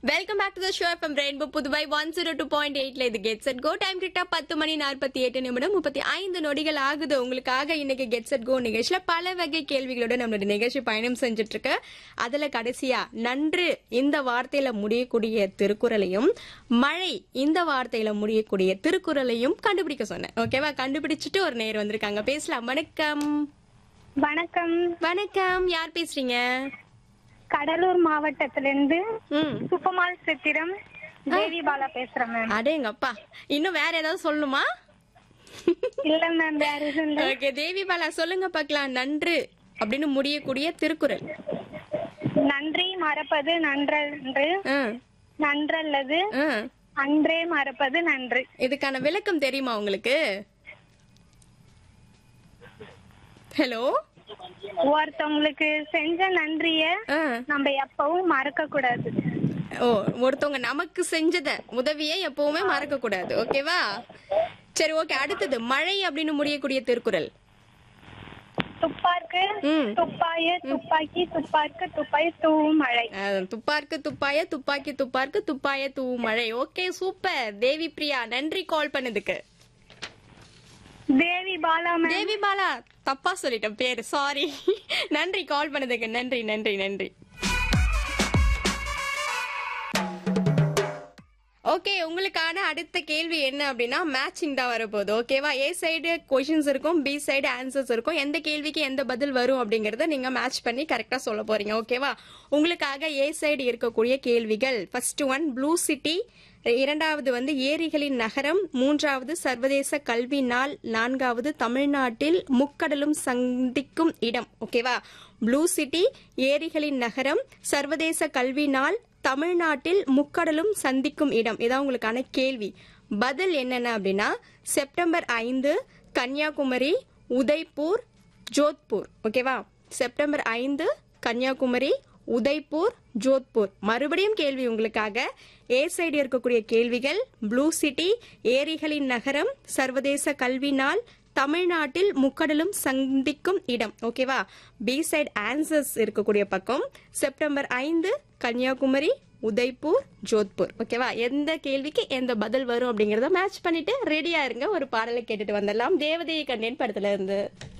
Welcome back to the show FM rainbow Puduvai one zero two point எயிட்ல இது get set go time கரெக்டா பத்து மணி நாற்பத்தி எட்டு நிமிடம் முப்பத்தி ஐந்து நொடிகள் ஆகுது உங்களுக்காக இன்னைக்கு கெட் செட் கோ நிகழ்ச்சியில பல வகை கேள்விகளோட நம்மளோட நிகழ்ச்சி பயணம் செஞ்சுட்டு இருக்கு அதுல கடைசியா நன்று இந்த வார்த்தையில முடியக்கூடிய திருக்குறளையும் மழை இந்த வார்த்தையில முடியக்கூடிய திருக்குறளையும் கண்டுபிடிக்க சொன்னேன் ஓகேவா கண்டுபிடிச்சிட்டு ஒரு நேர் வந்திருக்காங்க பேசலாம் வணக்கம் வணக்கம் வணக்கம் யார் பேசுறீங்க கடலூர் மாவட்டத்திலிருந்து ம் சுப்பமால் சித்திரம் தேவி பாலா பேசுறேன் மேம் அடேங்கப்பா இன்னும் வேற ஏதாவது சொல்லணுமா இல்ல மேம் வேற எதுவும் இல்ல ஓகே தேவி பாலா சொல்லுங்க பார்க்கலாம் நன்று அப்படின்னு முடியக்கூடிய திருக்குறள் நன்றி மறப்பது நன்றன்று ஆ, நன்றல்லது ஆ. அன்றே மறப்பது நன்று இதுக்கான விளக்கம் தெரியுமா உங்களுக்கு ஹலோ ஒருத்தவங்களுக்கு செஞ்ச நன்றிய ஆ. நம்ம எப்பவும் மறக்க கூடாது ஓ ஒருத்தவங்க நமக்கு செஞ்சத உதவியை எப்பவுமே மறக்க கூடாது ஓகேவா சரி ஓகே அடுத்தது மழை அப்படின்னு முடியக்கூடிய திருக்குறள் துப்பார்க்கு ம் துப்பாய துப்பாக்கி துப்பார்க்கு துப்பாய் தூவும் மழை ஆ, துப்பார்க்கு துப்பாய துப்பாக்கி துப்பார்க்கு துப்பாய தூ மழை ஓகே சூப்பர் தேவி பிரியா நன்றி கால் பண்ணதுக்கு தேவி பாலா மேம் தேவி பாலா தப்பா சொல்லிட்டேன் பேரு சாரி நன்றி கால் பண்ணதுக்கு நன்றி நன்றி நன்றி ஓகே உங்களுக்கான அடுத்த கேள்வி என்ன அப்படின்னா மேட்சிங் தான் வரப்போகுது ஓகேவா ஏ சைடு கொஷின்ஸ் இருக்கும் பி சைடு ஆன்சர்ஸ் இருக்கும் எந்த கேள்விக்கு எந்த பதில் வரும் அப்படிங்கறத நீங்க மேட்ச் பண்ணி கரெக்டா சொல்ல போறீங்க ஓகேவா உங்களுக்காக ஏ சைடு இருக்கக்கூடிய கேள்விகள் ஃபர்ஸ்ட் ஒன் ப்ளூ சிட்டி இரண்டாவது வந்து ஏரிகளின் நகரம் மூன்றாவது சர்வதேச கல்வி நாள் நான்காவது தமிழ்நாட்டில் முக்கடலும் சந்திக்கும் இடம் ஓகேவா ப்ளூ சிட்டி ஏரிகளின் நகரம் சர்வதேச கல்வி நாள் தமிழ்நாட்டில் முக்கடலும் சந்திக்கும் இடம் இதான் உங்களுக்கான கேள்வி பதில் என்னென்ன அப்படின்னா செப்டம்பர் ஐந்து கன்னியாகுமரி உதய்பூர் ஜோத்பூர் ஓகேவா செப்டம்பர் ஐந்து கன்னியாகுமரி உதய்பூர் ஜோத்பூர் மறுபடியும் கேள்வி உங்களுக்காக ஏ சைடு இருக்கக்கூடிய கேள்விகள் ப்ளூ சிட்டி ஏரிகளின் நகரம் சர்வதேச கல்வி நாள் தமிழ்நாட்டில் முக்கடலும் சந்திக்கும் இடம் ஓகேவா பி சைடு ஆன்சர்ஸ் இருக்கக்கூடிய பக்கம் செப்டம்பர் ஐந்து கன்னியாகுமரி உதய்பூர் ஜோத்பூர் ஓகேவா எந்த கேள்விக்கு எந்த பதில் வரும் அப்படிங்கறத மேட்ச் பண்ணிட்டு ரெடியா இருங்க ஒரு பாடலை கேட்டுட்டு வந்துடலாம் தேவதையை கண்டேன் படத்துல இருந்து